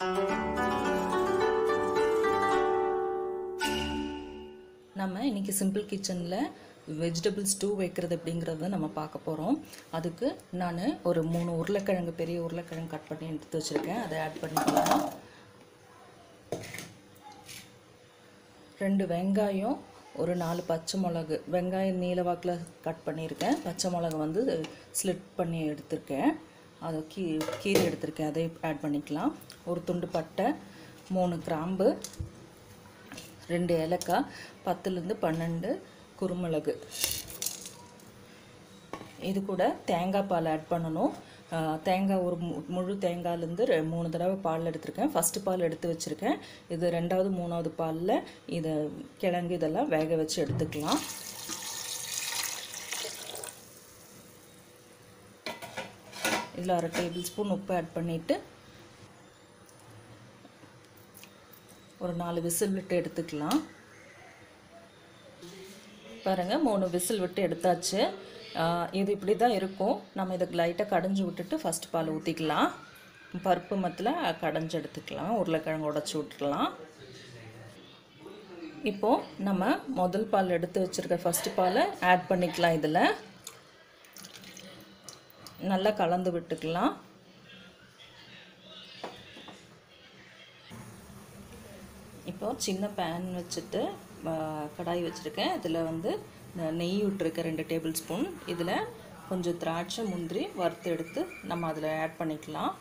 நம்ம இன்னைக்கு சிம்பிள் கிச்சனில் வெஜிடபிள் ஸ்டூ வைக்கிறது அப்படிங்கிறத நம்ம பார்க்க போகிறோம் அதுக்கு நான் ஒரு மூணு உருளைக்கிழங்கு பெரிய உருளைக்கிழங்கு கட் பண்ணி எடுத்து வச்சுருக்கேன் அதை ஆட் பண்ணிக்கலாம் ரெண்டு வெங்காயம் ஒரு நாலு பச்சை மிளகு வெங்காயம் நீல வாக்கில் கட் பண்ணியிருக்கேன் பச்சை மிளகு வந்து ஸ்லிட் பண்ணி எடுத்திருக்கேன் அதை கீ கீரை எடுத்திருக்கேன் அதை ஆட் பண்ணிக்கலாம் ஒரு துண்டு பட்டை மூணு கிராம்பு ரெண்டு ஏலக்காய் பத்துலேருந்து பன்னெண்டு குருமிளகு இது கூட தேங்காய் பால் ஆட் பண்ணணும் ஆஹ் தேங்காய் ஒரு மு- முழு தேங்காய்லேருந்து ரெ- மூணு தடவை பால் எடுத்திருக்கேன் ஃபஸ்ட்டு பால் எடுத்து வச்சுருக்கேன் இது ரெண்டாவது மூணாவது பாலில் இதை கிழங்கு இதெல்லாம் வேக வச்சு எடுத்துக்கலாம் இதில் அரை டேபிள் ஸ்பூன் உப்பு ஆட் பண்ணிவிட்டு ஒரு நாலு விசில் விட்டு எடுத்துக்கலாம் பாருங்கள் மூணு விசில் விட்டு எடுத்தாச்சு ஆஹ் இது இப்படி தான் இருக்கும் நம்ம இதை லைட்டாக கடைஞ்சி விட்டுட்டு ஃபஸ்ட் பால் ஊற்றிக்கலாம் பருப்பு மத்தில் கடைஞ்சி எடுத்துக்கலாம் உருளைக்கிழங்கு உடச்சி விட்டுக்கலாம் இப்போது நம்ம முதல் பால் எடுத்து வச்சுருக்க ஃபஸ்ட்டு பாலை ஆட் பண்ணிக்கலாம் இதில் நல்லா கலந்து விட்டுக்கலாம் இப்போ சின்ன பேன் வச்சுட்டு ஆ, கடாய் வச்சுருக்கேன் இதில் வந்து ந- நெய் விட்டுருக்கேன் ரெண்டு டேபிள் ஸ்பூன் இதில் கொஞ்சம் திராட்சை முந்திரி வறுத்து எடுத்து நம்ம அதில் ஆட் பண்ணிக்கலாம்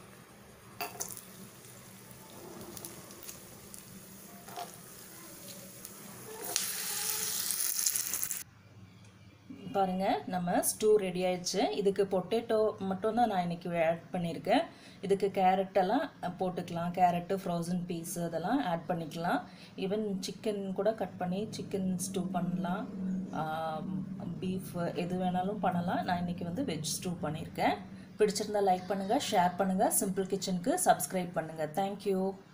பாருங்க நம்ம ஸ்டூ ரெடி ஆயிடுச்சு இதுக்கு பொட்டேட்டோ மட்டும் தான் நான் இன்னைக்கு ஆட் பண்ணியிருக்கேன் இதுக்கு கேரட் எல்லாம் போட்டுக்கலாம் கேரட்டு ஃப்ரோசன் பீஸ் அதெல்லாம் ஆட் பண்ணிக்கலாம் ஈவன் சிக்கன் கூட கட் பண்ணி சிக்கன் ஸ்டூ பண்ணலாம் பீஃப் எது வேணாலும் பண்ணலாம் நான் இன்னைக்கு வந்து வெஜ் ஸ்டூ பண்ணியிருக்கேன் பிடிச்சிருந்தா லைக் பண்ணுங்கள் ஷேர் பண்ணுங்கள் சிம்பிள் கிச்சனுக்கு சப்ஸ்கிரைப் பண்ணுங்கள் தேங்க்யூ